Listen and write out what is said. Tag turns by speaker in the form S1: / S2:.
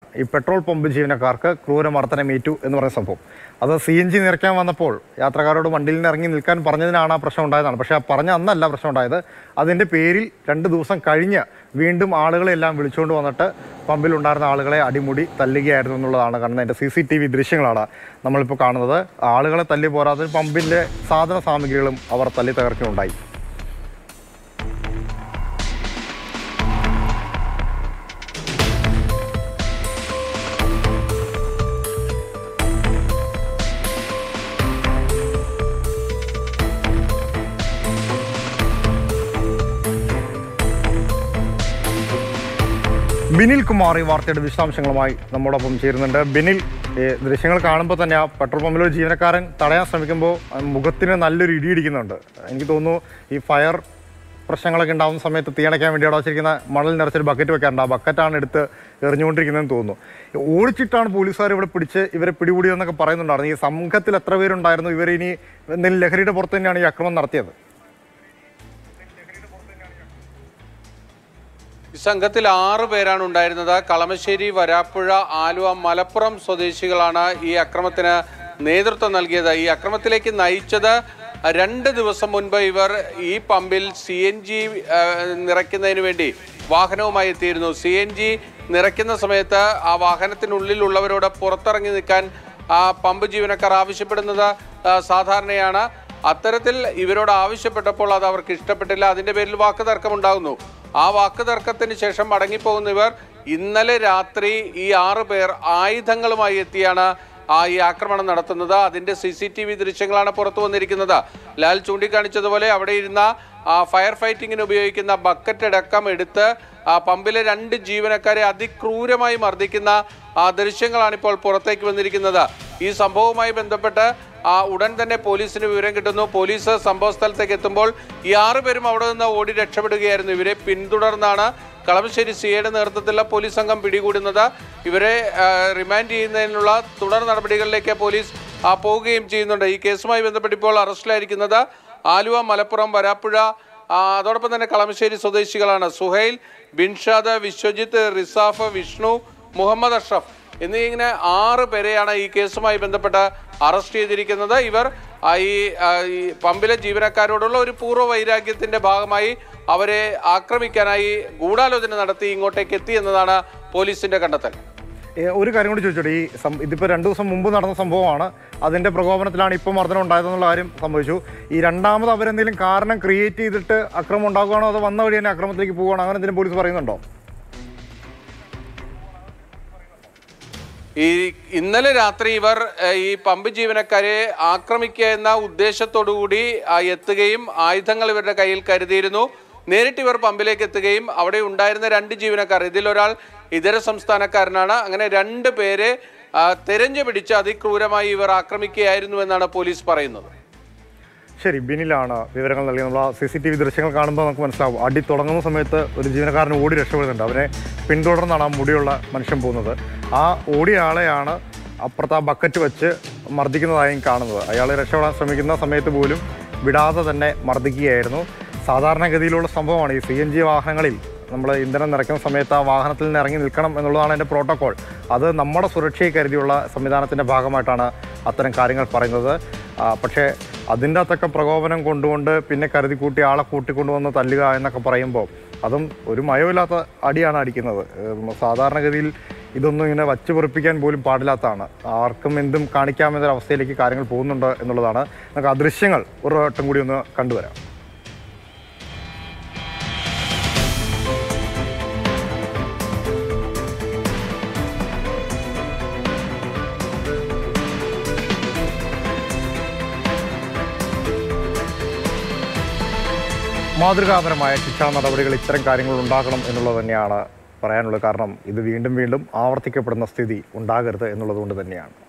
S1: ഈ petrol pump ജീവനക്കാർക്ക് ക്രൂരമർദ്ദനമേറ്റു എന്ന് പറയുന്ന സംഭവം അത് സി എൻ ജി നിറയ്ക്കാൻ വന്നപ്പോൾ യാത്രക്കാരോട് വണ്ടിയിൽ നിന്ന് ഇറങ്ങി നിൽക്കാൻ പറഞ്ഞതിനാണ് ആ പ്രശ്നം ഉണ്ടായതാണ് പക്ഷേ ആ പറഞ്ഞ അന്നല്ല പ്രശ്നം ഉണ്ടായത് അതിൻ്റെ പേരിൽ രണ്ട് ദിവസം കഴിഞ്ഞ് വീണ്ടും ആളുകളെല്ലാം വിളിച്ചുകൊണ്ട് വന്നിട്ട് പമ്പിലുണ്ടായിരുന്ന ആളുകളെ അടിമുടി തല്ലുകയായിരുന്നു എന്നുള്ളതാണ് കാണുന്നത് അതിൻ്റെ സി സി ടി വി ദൃശ്യങ്ങളാണ് നമ്മളിപ്പോൾ കാണുന്നത് ആളുകളെ തല്ലി പോരാതെ പമ്പിൻ്റെ സാധന സാമഗ്രികളും അവർ തല്ലി തകർക്കുകയുണ്ടായി ബിനിൽ കുമാർ ഈ വാർത്തയുടെ വിശദാംശങ്ങളുമായി നമ്മോടൊപ്പം ചേരുന്നുണ്ട് ബിനിൽ ഈ ദൃശ്യങ്ങൾ കാണുമ്പോൾ തന്നെ ആ പെട്രോൾ പമ്പിലെ ഒരു ജീവനക്കാരൻ തടയാൻ ശ്രമിക്കുമ്പോൾ ആ മുഖത്തിന് നല്ലൊരു ഇടി ഇടിക്കുന്നുണ്ട് എനിക്ക് തോന്നുന്നു ഈ ഫയർ പ്രശ്നങ്ങളൊക്കെ ഉണ്ടാകുന്ന സമയത്ത് തീയണയ്ക്കാൻ വേണ്ടി അവിടെ വെച്ചിരിക്കുന്ന മണൽ നിറച്ചൊരു ബക്കറ്റ് വെക്കാറുണ്ട് ആ ബക്കറ്റാണ് എടുത്ത് എറിഞ്ഞുകൊണ്ടിരിക്കുന്നതെന്ന് തോന്നുന്നു ഓടിച്ചിട്ടാണ് പോലീസുകാർ ഇവിടെ പിടിച്ച് ഇവരെ പിടികൂടിയതെന്നൊക്കെ പറയുന്നുണ്ടായിരുന്നു ഈ സംഘത്തിൽ എത്ര പേരുണ്ടായിരുന്നു ഇവർ ഇനി എന്തെങ്കിലും ലഹരിയുടെ പുറത്ത് തന്നെയാണ് ഈ അക്രമം നടത്തിയത്
S2: ഈ സംഘത്തിൽ ആറ് പേരാണ് ഉണ്ടായിരുന്നത് കളമശ്ശേരി വരാപ്പുഴ ആലുവ മലപ്പുറം സ്വദേശികളാണ് ഈ അക്രമത്തിന് നേതൃത്വം നൽകിയത് ഈ അക്രമത്തിലേക്ക് നയിച്ചത് രണ്ട് ദിവസം മുൻപ് ഇവർ ഈ പമ്പിൽ സി എൻ ജി നിറയ്ക്കുന്നതിന് വേണ്ടി വാഹനവുമായി എത്തിയിരുന്നു സി എൻ ജി നിറയ്ക്കുന്ന സമയത്ത് ആ വാഹനത്തിനുള്ളിലുള്ളവരോട് പുറത്തിറങ്ങി നിൽക്കാൻ ആ പമ്പ് ജീവനക്കാർ ആവശ്യപ്പെടുന്നത് ആ, സാധാരണയാണ് അത്തരത്തിൽ ഇവരോട് ആവശ്യപ്പെട്ടപ്പോൾ അത് അവർക്ക് ഇഷ്ടപ്പെട്ടില്ല അതിന്റെ പേരിൽ വാക്കുതർക്കം ഉണ്ടാകുന്നു ആ വാക്കുതർക്കത്തിന് ശേഷം മടങ്ങിപ്പോകുന്ന ഇവർ ഇന്നലെ രാത്രി ഈ ആറ് പേർ ആയുധങ്ങളുമായി എത്തിയാണ് ആ ഈ ആക്രമണം നടത്തുന്നത് അതിന്റെ സി സി ടി വി ദൃശ്യങ്ങളാണ് പുറത്തു വന്നിരിക്കുന്നത് ലാൽ ചൂണ്ടിക്കാണിച്ചതുപോലെ അവിടെ ഇരുന്ന ആ ഫയർ ഫൈറ്റിങ്ങിന് ഉപയോഗിക്കുന്ന ബക്കറ്റ് അടക്കം എടുത്ത് ആ പമ്പിലെ രണ്ട് ജീവനക്കാരെ അതിക്രൂരമായി മർദ്ദിക്കുന്ന ആ ദൃശ്യങ്ങളാണ് ഇപ്പോൾ പുറത്തേക്ക് വന്നിരിക്കുന്നത് ഈ സംഭവവുമായി ബന്ധപ്പെട്ട് ആ ഉടൻ തന്നെ പോലീസിന് വിവരം കിട്ടുന്നു പോലീസ് സംഭവ സ്ഥലത്തേക്ക് എത്തുമ്പോൾ ഈ ആറ് പേരും അവിടെ നിന്ന് ഓടി രക്ഷപ്പെടുകയായിരുന്നു ഇവരെ പിന്തുടർന്നാണ് കളമശ്ശേരി സിയുടെ നേതൃത്വത്തിലുള്ള പോലീസ് സംഘം പിടികൂടുന്നത് ഇവരെ ആ, റിമാൻഡ് ചെയ്യുന്നതിനുള്ള തുടർ നടപടികളിലേക്ക് പോലീസ് ആ, പോവുകയും ചെയ്യുന്നുണ്ട് ഈ കേസുമായി ബന്ധപ്പെട്ട് ഇപ്പോൾ അറസ്റ്റിലായിരിക്കുന്നത് ആലുവ മലപ്പുറം വരാപ്പുഴ ആ, അതോടൊപ്പം തന്നെ കളമശ്ശേരി സ്വദേശികളാണ് സുഹൈൽ ബിൻഷാദ് വിശ്വജിത്ത് റിസാഫ് വിഷ്ണു മുഹമ്മദ് അഷ്റഫ് എന്നിങ്ങനെ ആറ് പേരെയാണ് ഈ കേസുമായി ബന്ധപ്പെട്ട് അറസ്റ്റ് ചെയ്തിരിക്കുന്നത് ഇവർ ആ, ഈ ആ, ഈ പമ്പിലെ ജീവനക്കാരോടുള്ള ഒരു പൂർവ്വ വൈരാഗ്യത്തിന്റെ ഭാഗമായി അവരെ ആക്രമിക്കാനായി ഗൂഢാലോചന നടത്തി ഇങ്ങോട്ടേക്ക് എത്തി എന്നതാണ് പോലീസിന്റെ കണ്ടെത്തൽ
S1: ഏ, ഒരു കാര്യം കൂടി ചോദിച്ചോട്ടെ ഈ സം- ഇതിപ്പോ രണ്ടു ദിവസം മുമ്പ് നടന്ന സംഭവമാണ് അതിന്റെ പ്രകോപനത്തിലാണ് ഇപ്പം മർദ്ദനം ഉണ്ടായതെന്നുള്ള കാര്യം സംഭവിച്ചു ഈ രണ്ടാമത് അവരെന്തെങ്കിലും കാരണം ക്രിയേറ്റ് ചെയ്തിട്ട് അക്രമം ഉണ്ടാകുകയാണോ അതോ വന്ന വഴി തന്നെ അക്രമത്തിലേക്ക് പോവുകയാണോ അങ്ങനെ എന്തെങ്കിലും പോലീസ് പറയുന്നുണ്ടോ
S2: ഈ ഇന്നലെ രാത്രി ഇവർ ഏഹ്, ഈ പമ്പ് ജീവനക്കാരെ ആക്രമിക്കുക എന്ന ഉദ്ദേശത്തോടു കൂടി ആ, എത്തുകയും ആയുധങ്ങൾ ഇവരുടെ കയ്യിൽ കരുതിയിരുന്നു നേരിട്ട് ഇവർ പമ്പിലേക്ക് എത്തുകയും അവിടെ ഉണ്ടായിരുന്ന രണ്ട് ജീവനക്കാർ ഇതിലൊരാൾ ഇതര സംസ്ഥാനക്കാരനാണ് അങ്ങനെ രണ്ട് പേരെ ആ, തെരഞ്ഞു പിടിച്ച് അതിക്രൂരമായി ഇവർ ആക്രമിക്കുകയായിരുന്നു എന്നാണ് പോലീസ് പറയുന്നത്
S1: ശരി ബിനിലാണ് വിവരങ്ങൾ നൽകി നമ്മൾ ആ സി സി ടി വി ദൃശ്യങ്ങൾ കാണുമ്പോൾ നമുക്ക് മനസ്സിലാവും അടി തുടങ്ങുന്ന സമയത്ത് ഒരു ജീവനക്കാരൻ ഓടി രക്ഷപ്പെടുന്നുണ്ട് അവനെ പിന്തുടർന്നാണ് ആ മുടിയുള്ള മനുഷ്യൻ പോകുന്നത് ആ ഓടിയ ആളെയാണ് അപ്പുറത്ത് ആ ബക്കറ്റ് വെച്ച് മർദ്ദിക്കുന്നതായും കാണുന്നത് അയാൾ രക്ഷപ്പെടാൻ ശ്രമിക്കുന്ന സമയത്ത് പോലും വിടാതെ തന്നെ മർദ്ദിക്കുകയായിരുന്നു സാധാരണഗതിയിലുള്ള സംഭവമാണ് ഈ സി എൻ ജി വാഹനങ്ങളിൽ നമ്മൾ ഇന്ധനം നിറയ്ക്കുന്ന സമയത്ത് ആ വാഹനത്തിൽ നിന്ന് ഇറങ്ങി നിൽക്കണം എന്നുള്ളതാണ് എൻ്റെ പ്രോട്ടോകോൾ അത് നമ്മുടെ സുരക്ഷയെ കരുതിയുള്ള സംവിധാനത്തിൻ്റെ ഭാഗമായിട്ടാണ് അത്തരം കാര്യങ്ങൾ പറയുന്നത് ആ, പക്ഷേ അതിൻ്റെ അകത്തൊക്കെ പ്രകോപനം കൊണ്ടുകൊണ്ട് പിന്നെ കരുതി കൂട്ടി ആളെ കൂട്ടിക്കൊണ്ടുവന്ന് തല്ലുക എന്നൊക്കെ പറയുമ്പോൾ അതും ഒരു മയമില്ലാത്ത അടിയാണ് അടിക്കുന്നത് ഏഹ് സാധാരണഗതിയിൽ ഇതൊന്നും ഇങ്ങനെ വച്ച് പൊറിപ്പിക്കാൻ പോലും പാടില്ലാത്തതാണ് ആർക്കും എന്തും കാണിക്കാമെന്നൊരു അവസ്ഥയിലേക്ക് കാര്യങ്ങൾ പോകുന്നുണ്ട് എന്നുള്ളതാണ് നമുക്ക് ആ ദൃശ്യങ്ങൾ ഒരു വട്ടം കൂടി ഒന്ന് കണ്ടുവരാം മാതൃകാപരമായ ശിക്ഷാ നടപടികൾ ഇത്തരം കാര്യങ്ങൾ ഉണ്ടാകണം എന്നുള്ളത് തന്നെയാണ് പറയാനുള്ളത് കാരണം ഇത് വീണ്ടും വീണ്ടും ആവർത്തിക്കപ്പെടുന്ന സ്ഥിതി ഉണ്ടാകരുത് എന്നുള്ളത് കൊണ്ട് തന്നെയാണ്